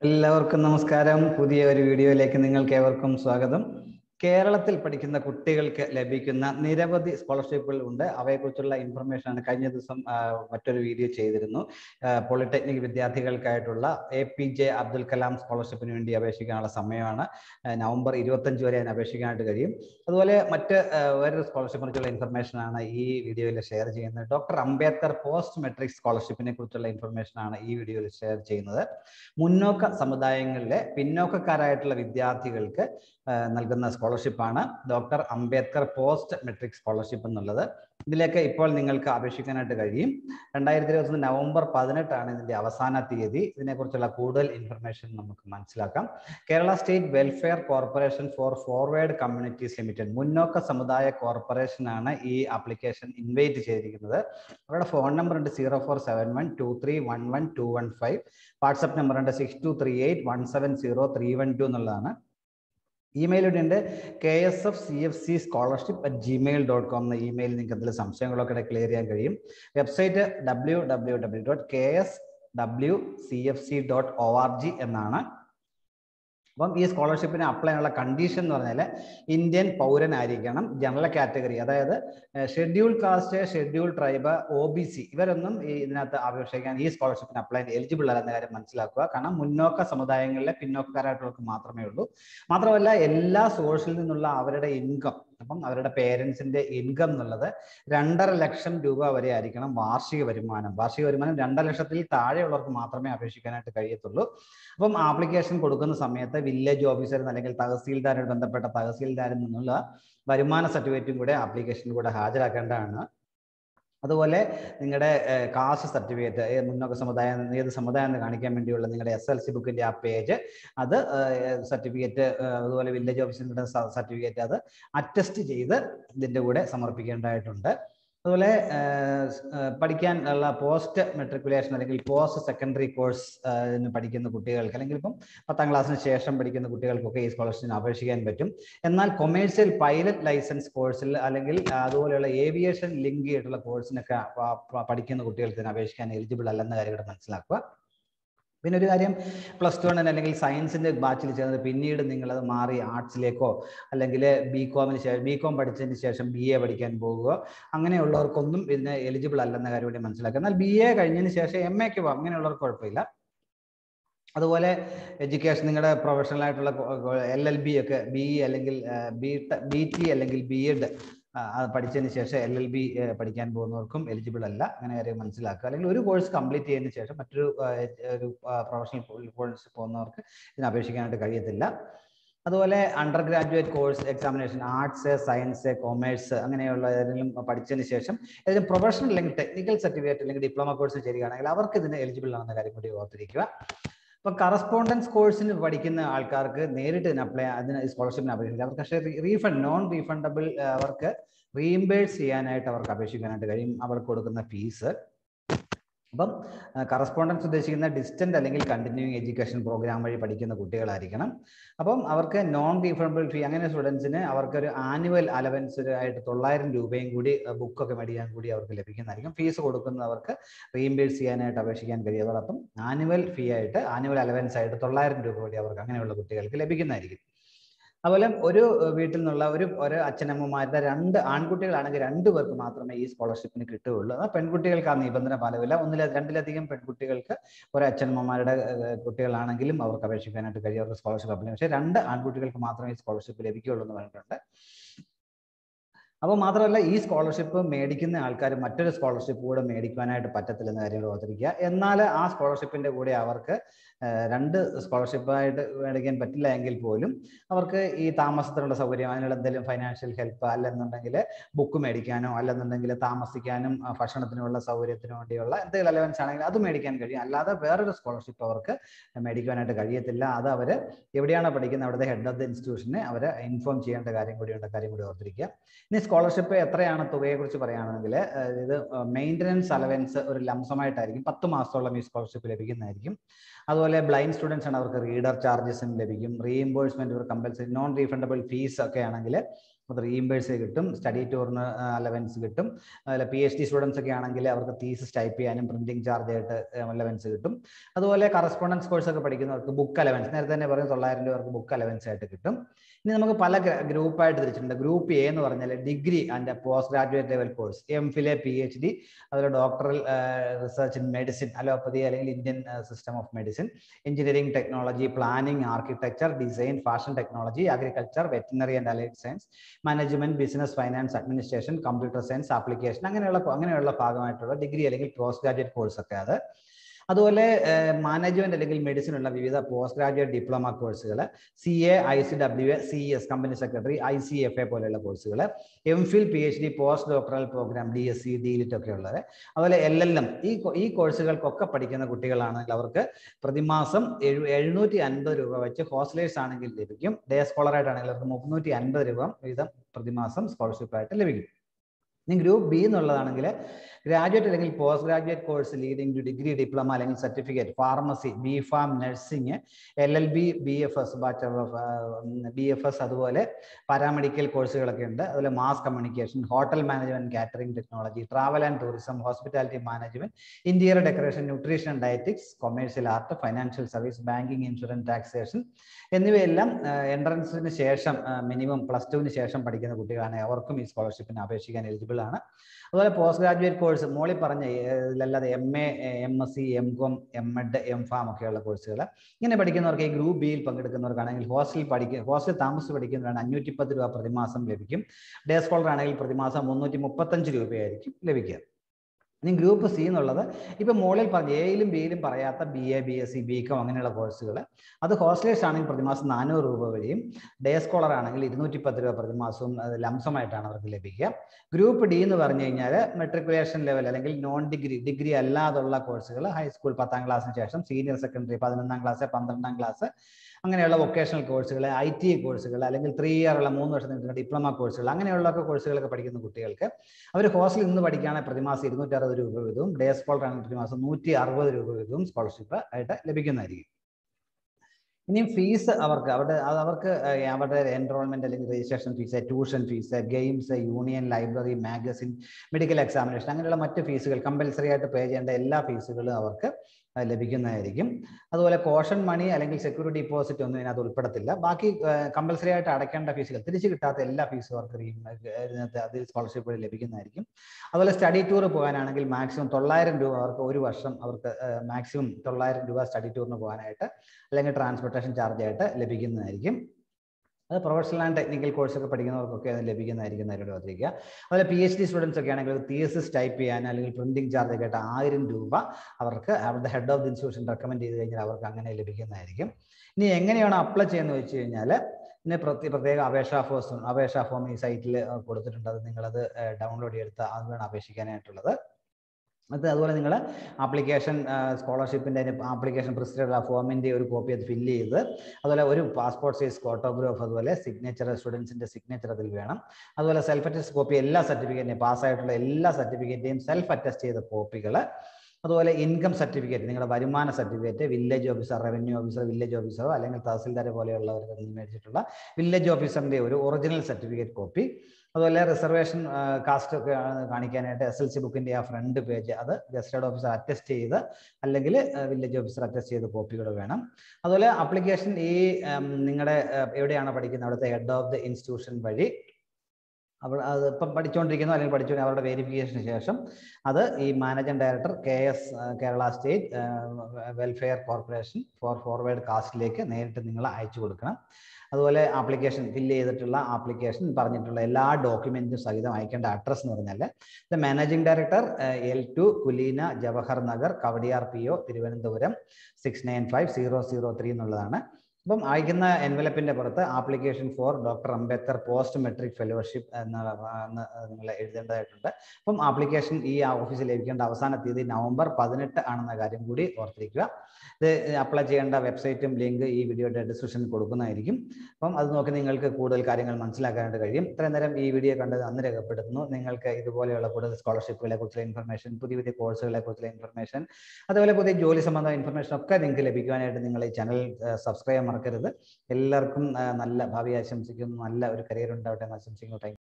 എല്ലാവർക്കും നമസ്കാരം പുതിയ ഒരു വീഡിയോയിലേക്ക് നിങ്ങൾക്ക് ഏവർക്കും സ്വാഗതം കേരളത്തിൽ പഠിക്കുന്ന കുട്ടികൾക്ക് ലഭിക്കുന്ന നിരവധി സ്കോളർഷിപ്പുകൾ ഉണ്ട് അവയെക്കുറിച്ചുള്ള ഇൻഫർമേഷൻ ആണ് കഴിഞ്ഞ ദിവസം ആ, മറ്റൊരു വീഡിയോ ചെയ്തിരുന്നു ആ, പോളിടെക്നിക് വിദ്യാർത്ഥികൾക്കായിട്ടുള്ള A P J Abdul Kalam സ്കോളർഷിപ്പിന് വേണ്ടി അപേക്ഷിക്കാനുള്ള സമയമാണ് ആ, നവംബർ ഇരുപത്തഞ്ച് വരെ അതിന് അപേക്ഷിക്കാനായിട്ട് കഴിയും അതുപോലെ മറ്റ് ആ, വേറൊരു സ്കോളർഷിപ്പിനെ കുറിച്ചുള്ള ഇൻഫർമേഷൻ ആണ് ഈ വീഡിയോയിൽ ഷെയർ ചെയ്യുന്നത് ഡോക്ടർ അംബേദ്കർ പോസ്റ്റ് മെട്രിക് സ്കോളർഷിപ്പിനെ കുറിച്ചുള്ള ഇൻഫർമേഷൻ ആണ് ഈ വീഡിയോയിൽ ഷെയർ ചെയ്യുന്നത് മുന്നോക്ക സമുദായങ്ങളിലെ പിന്നോക്കക്കാരായിട്ടുള്ള വിദ്യാർത്ഥികൾക്ക് ആ, നൽകുന്ന സ്കോളർഷിപ്പാണ് doctor Ambedkar post metric scholarship എന്നുള്ളത് ഇതിലേക്ക് ഇപ്പോൾ നിങ്ങൾക്ക് അപേക്ഷിക്കാനായിട്ട് കഴിയും രണ്ടായിരത്തി ഇരുപത്തി നവംബർ പതിനെട്ടാണ് ഇതിന്റെ അവസാന തീയതി ഇതിനെക്കുറിച്ചുള്ള കൂടുതൽ ഇൻഫർമേഷൻ നമുക്ക് മനസ്സിലാക്കാം Kerala state welfare corporation for forward communities limited മുന്നോക്ക സമുദായ കോർപ്പറേഷൻ ആണ് ഈ ആപ്ലിക്കേഷൻ ഇൻവൈറ്റ് ചെയ്തിരിക്കുന്നത് അവരുടെ ഫോൺ നമ്പർ ഉണ്ട് zero four seven one two three one one two one five WhatsApp number ഉണ്ട് six two three eight one seven zero three one two എന്നുള്ളതാണ് ഇമെയിൽ ഐ ഉണ്ട് K S F C F C scholarship at Gmail dot com എന്ന email നിങ്ങൾക്ക് എന്തെങ്കിലും സംശയങ്ങളൊക്കെ clear ചെയ്യാൻ കഴിയും website W W W dot K S W C F C dot O R G എന്നാണ് അപ്പം ഈ സ്കോളർഷിപ്പിന് അപ്ലൈ ചെയ്യാനുള്ള കണ്ടീഷൻ എന്ന് പറഞ്ഞാൽ ഇന്ത്യൻ പൗരനായിരിക്കണം ജനറൽ കാറ്റഗറി അതായത് schedule caste schedule tribe O B C ഇവരൊന്നും ഈ ഇതിനകത്ത് അപേക്ഷിക്കാൻ ഈ സ്കോളർഷിപ്പിന് അപ്ലൈ എലിജിബിൾ അല്ലെന്ന കാര്യം മനസ്സിലാക്കുക കാരണം മുന്നോക്ക സമുദായങ്ങളിലെ പിന്നോക്കക്കാരായിട്ടുള്ളവർക്ക് മാത്രമേ ഉള്ളൂ മാത്രമല്ല എല്ലാ സോഴ്സിൽ നിന്നുള്ള അവരുടെ ഇൻകം അപ്പം അവരുടെ പേരൻസിന്റെ ഇൻകം എന്നുള്ളത് രണ്ടര ലക്ഷം രൂപ വരെ ആയിരിക്കണം വാർഷിക വരുമാനം വാർഷിക വരുമാനം രണ്ടര ലക്ഷത്തിൽ താഴെയുള്ളവർക്ക് മാത്രമേ അപേക്ഷിക്കാനായിട്ട് കഴിയത്തുള്ളൂ അപ്പം ആപ്ലിക്കേഷൻ കൊടുക്കുന്ന സമയത്ത് വില്ലേജ് ഓഫീസർ അല്ലെങ്കിൽ തഹസീൽദാരോട് ബന്ധപ്പെട്ട തഹസീൽദാരിൽ നിന്നുള്ള വരുമാന സർട്ടിഫിക്കറ്റും കൂടെ ആപ്ലിക്കേഷനിൽ കൂടെ ഹാജരാക്കേണ്ടതാണ് അതുപോലെ നിങ്ങളുടെ കാസ്റ്റ് സർട്ടിഫിക്കറ്റ് മുന്നോക്ക സമുദായം ഏത് സമുദായം എന്ന് കാണിക്കാൻ വേണ്ടിയുള്ള നിങ്ങളുടെ എസ് എൽ സി ബുക്കിന്റെ ആ പേജ് അത് സർട്ടിഫിക്കറ്റ് അതുപോലെ വില്ലേജ് ഓഫീസിന്റെ സർട്ടിഫിക്കറ്റ് അത് അറ്റസ്റ്റ് ചെയ്ത് ഇതിന്റെ കൂടെ സമർപ്പിക്കേണ്ടതായിട്ടുണ്ട് അതുപോലെ പഠിക്കാൻ ഉള്ള പോസ്റ്റ് മെട്രിക്കുലേഷൻ അല്ലെങ്കിൽ പോസ്റ്റ് സെക്കൻഡറി കോഴ്സ് പഠിക്കുന്ന കുട്ടികൾക്ക് അല്ലെങ്കിൽ ഇപ്പം പത്താം ക്ലാസ്സിന് ശേഷം പഠിക്കുന്ന കുട്ടികൾക്കൊക്കെ ഈ സ്കോളർഷിപ്പിന് അപേക്ഷിക്കാൻ പറ്റും എന്നാൽ കൊമേഴ്സ്യൽ പൈലറ്റ് ലൈസൻസ് കോഴ്സിൽ അല്ലെങ്കിൽ അതുപോലെയുള്ള ഏവിയേഷൻ ലിങ്ക് ചെയ്തിട്ടുള്ള കോഴ്സിനൊക്കെ പഠിക്കുന്ന കുട്ടികൾക്ക് ഇതിന് അപേക്ഷിക്കാൻ എലിജിബിൾ അല്ലെന്ന കാര്യം കൂടെ മനസ്സിലാക്കുക പിന്നെ ഒരു കാര്യം പ്ലസ് ടു അല്ലെങ്കിൽ സയൻസിന്റെ ബാച്ചിൽ ചേർന്ന് പിന്നീട് നിങ്ങളത് മാറി ആർട്സിലേക്കോ അല്ലെങ്കിൽ ബി കോമിന് ശേഷം ബി കോം പഠിച്ചതിന് ശേഷം ബി എ പഠിക്കാൻ പോകുക അങ്ങനെയുള്ളവർക്കൊന്നും ഇതിന് എലിജിബിൾ അല്ലെന്ന കാര്യം കൂടി മനസ്സിലാക്കുക എന്നാൽ ബി എ കഴിഞ്ഞതിന് ശേഷം എം എക്ക് പോകാം അങ്ങനെയുള്ളവർക്ക് കുഴപ്പമില്ല അതുപോലെ എഡ്യൂക്കേഷൻ നിങ്ങളുടെ പ്രൊഫഷണൽ ആയിട്ടുള്ള എൽ എൽ ബി ഒക്കെ ബി അല്ലെങ്കിൽ ബി ബി ടി അല്ലെങ്കിൽ ബി എഡ് പഠിച്ചതിന് ശേഷം എൽ എൽ ബി പഠിക്കാൻ പോകുന്നവർക്കും എലിജിബിൾ അല്ല അങ്ങനെ കാര്യം മനസ്സിലാക്കുക അല്ലെങ്കിൽ ഒരു കോഴ്സ് കംപ്ലീറ്റ് ചെയ്തതിന് ശേഷം മറ്റൊരു ഒരു പ്രൊഫഷണൽ കോഴ്സ് പോകുന്നവർക്ക് ഇതിന് അപേക്ഷിക്കാനായിട്ട് കഴിയത്തില്ല അതുപോലെ under graduate course examination arts science commerce അങ്ങനെയുള്ള ഏതെങ്കിലും പഠിച്ചതിന് ശേഷം ഏതെങ്കിലും പ്രൊഫഷണൽ അല്ലെങ്കിൽ ടെക്നിക്കൽ സർട്ടിഫിക്കറ്റ് അല്ലെങ്കിൽ ഡിപ്ലോമ കോഴ്സ് ചേരുകയാണെങ്കിൽ അവർക്ക് ഇതിന് എലിജിബിൾ ആണെന്ന കാര്യം കൂടി ഓർത്തിരിക്കുക ഇപ്പൊ കറസ്പോണ്ടൻസ് കോഴ്സിന് പഠിക്കുന്ന ആൾക്കാർക്ക് നേരിട്ട് ഇതിന് അപ്ലൈ അതിന് സ്കോളർഷിപ്പിന് അപേക്ഷിക്കില്ല അവർക്ക് പക്ഷേ റീഫണ്ട് നോൺ റീഫണ്ടബിൾ അവർക്ക് റീഇംബേഴ്സ് ചെയ്യാനായിട്ട് അവർക്ക് അപേക്ഷിക്കാനായിട്ട് കഴിയും അവർക്ക് കൊടുക്കുന്ന ഫീസ് അപ്പം കറസ്പോണ്ടൻസ് ഉദ്ദേശിക്കുന്ന ഡിസ്റ്റന്റ് അല്ലെങ്കിൽ കണ്ടിന്യൂയിങ് എഡ്യൂക്കേഷൻ പ്രോഗ്രാം വഴി പഠിക്കുന്ന കുട്ടികളായിരിക്കണം അപ്പം അവർക്ക് നോൺ റീഫണ്ടബിൾ ഫീ അങ്ങനെ സ്റ്റുഡൻസിന് അവർക്ക് ഒരു ആനുവൽ അലവൻസ് ആയിട്ട് തൊള്ളായിരം രൂപയും കൂടി ബുക്കൊക്കെ മേടിക്കാൻ കൂടി അവർക്ക് ലഭിക്കുന്നതായിരിക്കും ഫീസ് കൊടുക്കുന്നവർക്ക് റീഇംബേഴ്സ് ചെയ്യാനായിട്ട് അപേക്ഷിക്കാൻ കഴിയും അതോടൊപ്പം ആനുവൽ ഫീ ആയിട്ട് ആനുവൽ അലവൻസ് ആയിട്ട് തൊള്ളായിരം രൂപ കൂടി അവർക്ക് അങ്ങനെയുള്ള കുട്ടികൾക്ക് ലഭിക്കുന്നതായിരിക്കും അതുപോലെ ഒരു വീട്ടിൽ നിന്നുള്ള ഒരു ഒരു അച്ഛനമ്മമാരുടെ രണ്ട് ആൺകുട്ടികളാണെങ്കിൽ രണ്ടു പേർക്ക് മാത്രമേ ഈ സ്കോളർഷിപ്പിന് കിട്ടുകയുള്ളൂ എന്നാൽ പെൺകുട്ടികൾക്ക് ആ നിബന്ധന പാലവില്ല ഒന്നില രണ്ടിലധികം പെൺകുട്ടികൾക്ക് ഒരു അച്ഛനമ്മമാരുടെ കുട്ടികളാണെങ്കിലും അവർക്ക് അപേക്ഷിക്കാനായിട്ട് കഴിയും അവർക്ക് സ്കോളർഷിപ്പ് അപ്ലൈ പക്ഷേ രണ്ട് ആൺകുട്ടികൾക്ക് മാത്രമേ ഈ സ്കോളർഷിപ്പ് ലഭിക്കുകയുള്ളൂ എന്ന് പറഞ്ഞിട്ടുണ്ട് അപ്പോൾ മാത്രമല്ല ഈ സ്കോളർഷിപ്പ് മേടിക്കുന്ന ആൾക്കാർ മറ്റൊരു സ്കോളർഷിപ്പ് കൂടെ മേടിക്കാനായിട്ട് പറ്റത്തില്ലെന്ന കാര്യങ്ങൾ ഓർത്തിരിക്കുക എന്നാൽ ആ സ്കോളർഷിപ്പിന്റെ കൂടെ അവർക്ക് രണ്ട് സ്കോളർഷിപ്പായിട്ട് മേടിക്കാൻ പറ്റില്ല എങ്കിൽ പോലും അവർക്ക് ഈ താമസത്തിനുള്ള സൗകര്യം അതിനുള്ള എന്തെങ്കിലും ഫൈനാൻഷ്യൽ ഹെൽപ്പ് അല്ലെന്നുണ്ടെങ്കിൽ ബുക്ക് മേടിക്കാനോ അല്ലെന്നുണ്ടെങ്കിൽ താമസിക്കാനും ഭക്ഷണത്തിനുള്ള സൗകര്യത്തിനു വേണ്ടിയുള്ള എന്തെങ്കിലും അലവൻസ് ആണെങ്കിൽ അത് മേടിക്കാൻ കഴിയും അല്ലാതെ വേറൊരു സ്കോളർഷിപ്പ് അവർക്ക് മേടിക്കാനായിട്ട് കഴിയത്തില്ല അത് അവർ എവിടെയാണോ പഠിക്കുന്നത് അവിടുത്തെ ഹെഡ് ഓഫ് ദ ഇൻസ്റ്റിറ്റ്യൂഷനെ അവരെ ഇൻഫോം ചെയ്യേണ്ട കാര്യം കൂടിയുണ്ട് കാര്യം കൂടി ഓർത്തിരിക്കുക ഇനി സ്കോളർഷിപ്പ് എത്രയാണ് തുകയെക്കുറിച്ച് പറയുകയാണെങ്കിൽ ഇത് മെയിൻ്റനൻസ് അലവൻസ് ഒരു ലംസമായിട്ടായിരിക്കും പത്ത് മാസത്തോളം ഈ സ്കോളർഷിപ്പ് ലഭിക്കുന്നതായിരിക്കും അതുപോലെ ബ്ലൈൻഡ് സ്റ്റുഡൻസ് ആണ് അവർക്ക് റീഡർ ചാർജസും ലഭിക്കും റീഇംബേഴ്സ്മെന്റ് ഒരു കമ്പൽസറി നോൺ റീഫണ്ടബിൾ ഫീസ് ഒക്കെ ആണെങ്കിൽ അത് റീഇംബേഴ്സ് കിട്ടും സ്റ്റഡി ടൂറിന് അലവൻസ് കിട്ടും അതുപോലെ പി എച്ച് ഡി സ്റ്റുഡൻസ് ഒക്കെ ആണെങ്കിൽ അവർക്ക് തീസിസ് ടൈപ്പ് ചെയ്യാനും പ്രിന്റിംഗ് ചാർജ് ആയിട്ട് അലവൻസ് കിട്ടും അതുപോലെ കറസ്പോണ്ടൻസ് കോഴ്സ് ഒക്കെ പഠിക്കുന്നവർക്ക് ബുക്ക് അലവൻസ് നേരത്തെ തന്നെ പറയും തൊള്ളായിരം രൂപ ബുക്ക് അലവൻസ് ആയിട്ട് കിട്ടും ഇനി നമുക്ക് പല ഗ്രൂപ്പായിട്ട് തിരിച്ചിട്ടുണ്ട് ഗ്രൂപ്പ് എ എന്ന് പറഞ്ഞാൽ degree and post graduate level course M Phil P H D അതുപോലെ doctoral research in medicine allopathy അല്ലെങ്കിൽ Indian system of medicine engineering technology planning architecture design fashion technology agriculture veterinary and allied science management business finance administration computer science application അങ്ങനെയുള്ള അങ്ങനെയുള്ള ഭാഗമായിട്ടുള്ള degree അല്ലെങ്കിൽ post graduate course ഒക്കെ അത് അതുപോലെ management അല്ലെങ്കിൽ medicine ഉള്ള വിവിധ പോസ്റ്റ് ഗ്രാജുവേറ്റ് ഡിപ്ലോമ കോഴ്സുകൾ C A I C W A C S company secretary I C F A പോലെയുള്ള കോഴ്സുകൾ M Phil P H D post doctoral program D S C D Litt ഒക്കെ ഉള്ളത് അതുപോലെ L L M ഈ ഈ കോഴ്സുകൾക്കൊക്കെ പഠിക്കുന്ന കുട്ടികളാണെങ്കിൽ അവർക്ക് പ്രതിമാസം എഴു എഴുന്നൂറ്റി അൻപത് രൂപ വെച്ച് ഹോസ്റ്റലേഴ്സ് ആണെങ്കിൽ ലഭിക്കും ഡേ സ്കോളർ ആയിട്ടാണെങ്കിൽ അവർക്ക് മുന്നൂറ്റി അൻപത് രൂപ വീതം പ്രതിമാസം സ്കോളർഷിപ്പ് ആയിട്ട് ലഭിക്കും ഇനി ഗ്രൂപ്പ് ബി എന്നുള്ളതാണെങ്കിൽ ഗ്രാജുവേറ്റ് അല്ലെങ്കിൽ post graduate course leading to degree diploma അല്ലെങ്കിൽ certificate pharmacy B Pharm nursing L L B B F S bachelor of B F S അതുപോലെ പാരാമെഡിക്കൽ കോഴ്സുകളൊക്കെ ഉണ്ട് അതുപോലെ mass communication hotel management catering technology travel and tourism hospitality management interior decoration nutrition and dietetics commercial art financial service banking insurance taxation എന്നിവയെല്ലാം എൻട്രൻസിന് ശേഷം minimum plus ടുവിന് ശേഷം പഠിക്കുന്ന കുട്ടികളാണ് അവർക്കും ഈ സ്കോളർഷിപ്പിന് അപേക്ഷിക്കാൻ എലിജിബിൾ ആണ് അതുപോലെ പോസ്റ്റ് ഗ്രാജുവേറ്റ് കോഴ്സ് മോളി പറഞ്ഞ ഇതിലല്ലാതെ M A M S C M Com M Ed M Pharm ഒക്കെയുള്ള കോഴ്സുകൾ ഇങ്ങനെ പഠിക്കുന്നവർക്ക് ഈ ഗ്രൂപ്പ് ബിയിൽ പങ്കെടുക്കുന്നവർക്കാണെങ്കിൽ ഹോസ്റ്റലിൽ പഠിക്കുക ഹോസ്റ്റലിൽ താമസിച്ച് പഠിക്കുന്നവരാണ് അഞ്ഞൂറ്റി പത്ത് രൂപ പ്രതിമാസം ലഭിക്കും ഡേ സ്കോളർ ആണെങ്കിൽ പ്രതിമാസം മുന്നൂറ്റി മുപ്പത്തഞ്ച് രൂപയായിരിക്കും ലഭിക്കുക ഇനി ഗ്രൂപ്പ് സി എന്നുള്ളത് ഇപ്പൊ മുകളിൽ പറഞ്ഞ എയിലും ബിയിലും പറയാത്ത B A B S C B Com അങ്ങനെയുള്ള കോഴ്സുകൾ അത് ഹോസ്റ്റലേഴ്സ് ആണെങ്കിൽ പ്രതിമാസം നാനൂറ് രൂപ വഴിയും ഡേ സ്കോളർ ആണെങ്കിൽ ഇരുന്നൂറ്റി പത്ത് രൂപ പ്രതിമാസവും അത് ലംസമായിട്ടാണ് അവർക്ക് ലഭിക്കുക ഗ്രൂപ്പ് ഡി എന്ന് പറഞ്ഞു കഴിഞ്ഞാൽ മെട്രിക്കുലേഷൻ ലെവൽ അല്ലെങ്കിൽ നോൺ ഡിഗ്രി ഡിഗ്രി അല്ലാതുള്ള കോഴ്സുകൾ ഹൈസ്കൂൾ പത്താം ക്ലാസ്സിന് ശേഷം സീനിയർ സെക്കൻഡറി പതിനൊന്നാം ക്ലാസ് പന്ത്രണ്ടാം ക്ലാസ് അങ്ങനെയുള്ള വൊക്കേഷണൽ കോഴ്സുകൾ ഐ ടി കോഴ്സുകൾ അല്ലെങ്കിൽ ത്രീ ഇയർ ഉള്ള മൂന്ന് വർഷം നീണ്ടുന്ന ഡിപ്ലോമ കോഴ്സുകൾ അങ്ങനെയുള്ള കോഴ്സുകളൊക്കെ പഠിക്കുന്ന കുട്ടികൾക്ക് അവർ ഹോസ്റ്റലിൽ നിന്ന് പഠിക്കുകയാണെങ്കിൽ പ്രതിമാസം ഇരുന്നൂറ്റി അറുപത് രൂപ വീതവും ഡേ സ്കോളർ ആണെങ്കിൽ പ്രതിമാസം നൂറ്റി അറുപത് രൂപ വീതവും സ്കോളർഷിപ്പ് ആയിട്ട് ലഭിക്കുന്നതായിരിക്കും ഇനിയും ഫീസ് അവർക്ക് അവരുടെ അത് അവർക്ക് അവരുടെ എൻറോൾമെന്റ് അല്ലെങ്കിൽ registration fees tuition fees games union library magazine medical examination അങ്ങനെയുള്ള മറ്റ് ഫീസുകൾ കമ്പൽസറി ആയിട്ട് പേ ചെയ്യേണ്ട എല്ലാ ഫീസുകളും അവർക്ക് ലഭിക്കുന്നതായിരിക്കും അതുപോലെ കോഷൻ മണി അല്ലെങ്കിൽ സെക്യൂരിറ്റി ഡിപ്പോസിറ്റ് ഒന്നും ഇതിനകത്ത് ഉൾപ്പെടത്തില്ല ബാക്കി കമ്പൽസറി ആയിട്ട് അടയ്ക്കേണ്ട ഫീസുകൾ തിരിച്ചു കിട്ടാത്ത എല്ലാ ഫീസും അവർക്ക് ഇതിനകത്ത് അതിൽ സ്കോളർഷിപ്പ് വഴി ലഭിക്കുന്നതായിരിക്കും അതുപോലെ സ്റ്റഡി ടൂർ പോകാനാണെങ്കിൽ മാക്സിമം തൊള്ളായിരം രൂപ അവർക്ക് ഒരു വർഷം അവർക്ക് മാക്സിമം തൊള്ളായിരം രൂപ സ്റ്റഡി ടൂറിന് പോകാനായിട്ട് അല്ലെങ്കിൽ ട്രാൻസ്പോർട്ടേഷൻ ചാർജ് ആയിട്ട് ലഭിക്കുന്നതായിരിക്കും അത് പ്രൊഫഷണൽ ആൻഡ് ടെക്നിക്കൽ കോഴ്സ് ഒക്കെ പഠിക്കുന്നവർക്കൊക്കെ അത് ലഭിക്കുന്നതായിരിക്കും നേരിട്ട് ഓർത്തിരിക്കുക അതുപോലെ പി എച്ച് ഡി സ്റ്റുഡൻസ് ഒക്കെ ആണെങ്കിൽ തിയസിസ് ടൈപ്പ് ചെയ്യാൻ അല്ലെങ്കിൽ പ്രിന്റിംഗ് ചാർജ് ഒക്കെ ആയിട്ട് ആയിരം രൂപ അവർക്ക് അവരുടെ head of the institution recommend ചെയ്ത് കഴിഞ്ഞാൽ അവർക്ക് അങ്ങനെ ലഭിക്കുന്നതായിരിക്കും ഇനി എങ്ങനെയാണ് അപ്ലൈ ചെയ്യുന്നത് വെച്ച് കഴിഞ്ഞാൽ പിന്നെ പ്രത്യേക അപേക്ഷാ ഫോം അപേക്ഷാ ഫോം ഈ സൈറ്റിൽ കൊടുത്തിട്ടുണ്ട് അത് നിങ്ങളത് ഡൗൺലോഡ് ചെയ്തെടുത്ത് അത് വേണം അപേക്ഷിക്കാനായിട്ടുള്ളത് അത് അതുപോലെ നിങ്ങൾ ആപ്ലിക്കേഷൻ സ്കോളർഷിപ്പിൻ്റെ ആപ്ലിക്കേഷൻ പ്രിസിഡന്റ് ഫോമിൻ്റെ ഒരു കോപ്പി അത് ഫില്ല് ചെയ്ത് അതുപോലെ ഒരു പാസ്പോർട്ട് സൈസ് ഫോട്ടോഗ്രാഫ് അതുപോലെ സിഗ്നേച്ചർ സ്റ്റുഡൻസിൻ്റെ സിഗ്നേച്ചർ അതിൽ വേണം അതുപോലെ സെൽഫ് അറ്റസ്റ്റ് കോപ്പി എല്ലാ സർട്ടിഫിക്കറ്റിൻ്റെയും പാസ്സായിട്ടുള്ള എല്ലാ സർട്ടിഫിക്കറ്റിൻ്റെയും സെൽഫ് അറ്റസ്റ്റ് ചെയ്ത കോപ്പികൾ അതുപോലെ ഇൻകം സർട്ടിഫിക്കറ്റ് നിങ്ങളുടെ വരുമാന certificate village officer revenue officer village ഓഫീസറോ അല്ലെങ്കിൽ തഹസിൽദാർ പോലെയുള്ളവർക്ക് നിന്ന് മേടിച്ചിട്ടുള്ള വില്ലേജ് ഓഫീസറിൻ്റെ ഒരു ഒറിജിനൽ സർട്ടിഫിക്കറ്റ് കോപ്പി അതുപോലെ റിസർവേഷൻ കാസ്റ്റ് ഒക്കെ കാണിക്കാനായിട്ട് എസ് എൽ സി ബുക്കിന്റെ ആ ഫ്രണ്ട് പേജ് അത് ഗസ്റ്റഡ് ഓഫീസർ അറ്റസ്റ്റ് ചെയ്ത് അല്ലെങ്കിൽ വില്ലേജ് ഓഫീസർ അറ്റസ്റ്റ് ചെയ്ത കോപ്പികൾ വേണം അതുപോലെ ആപ്ലിക്കേഷൻ ഈ നിങ്ങളുടെ എവിടെയാണ് പഠിക്കുന്നത് അവിടുത്തെ ഹെഡ് ഓഫ് ദി ഇൻസ്റ്റിറ്റ്യൂഷൻ വഴി അവിടെ അത് ഇപ്പം പഠിച്ചുകൊണ്ടിരിക്കുന്നു അല്ലെങ്കിൽ പഠിച്ചു അവരുടെ വെരിഫിക്കേഷന് ശേഷം അത് ഈ managing director K S Kerala state welfare corporation for forward കാസ്റ്റിലേക്ക് നേരിട്ട് നിങ്ങൾ അയച്ചു കൊടുക്കണം അതുപോലെ ആപ്ലിക്കേഷൻ ഫില്ല് ചെയ്തിട്ടുള്ള ആപ്ലിക്കേഷൻ പറഞ്ഞിട്ടുള്ള എല്ലാ ഡോക്യുമെന്റും സഹിതം അയക്കേണ്ട അഡ്രസ് എന്ന് പറഞ്ഞാൽ the managing director L two Kuleena Jawahar Nagar Kowdiar P O Thiruvananthapuram six nine five zero zero three എന്നുള്ളതാണ് അപ്പം അയക്കുന്ന എൻവലപ്പിന്റെ പുറത്ത് application for doctor Ambedkar post metric fellowship എന്ന നിങ്ങൾ എഴുതേണ്ടതായിട്ടുണ്ട് അപ്പം ആപ്ലിക്കേഷൻ ഈ ഓഫീസിൽ ലഭിക്കേണ്ട അവസാന തീയതി നവംബർ പതിനെട്ട് ആണെന്ന കാര്യം കൂടി ഓർത്തിരിക്കുക ഇത് അപ്ലൈ ചെയ്യേണ്ട വെബ്സൈറ്റും ലിങ്ക് ഈ വീഡിയോയുടെ ഡിസ്ക്രിപ്ഷനിൽ കൊടുക്കുന്നതായിരിക്കും അപ്പം അത് നോക്കി നിങ്ങൾക്ക് കൂടുതൽ കാര്യങ്ങൾ മനസ്സിലാക്കാനായിട്ട് കഴിയും ഇത്രയും നേരം ഈ വീഡിയോ കണ്ടത് നന്ദി രേഖപ്പെടുത്തുന്നു നിങ്ങൾക്ക് ഇതുപോലെയുള്ള കൂടുതൽ സ്കോളർഷിപ്പുകളെ കുറിച്ചുള്ള ഇൻഫർമേഷൻ പുതിയ പുതിയ കോഴ്സുകളെ കുറിച്ചുള്ള ഇൻഫർമേഷൻ അതുപോലെ പുതിയ ജോലി സംബന്ധമായ ഇൻഫർമേഷൻ ഒക്കെ നിങ്ങൾക്ക് ലഭിക്കുവാനായിട്ട് നിങ്ങൾ ഈ ചാനൽ സബ്സ്ക്രൈബ് മറക്കരുത് എല്ലാവർക്കും ആ, നല്ല ഭാവി ആശംസിക്കുന്നു നല്ല ഒരു കരിയർ ഉണ്ടാവട്ടെ എന്ന് ആശംസിക്കുന്നു താങ്ക്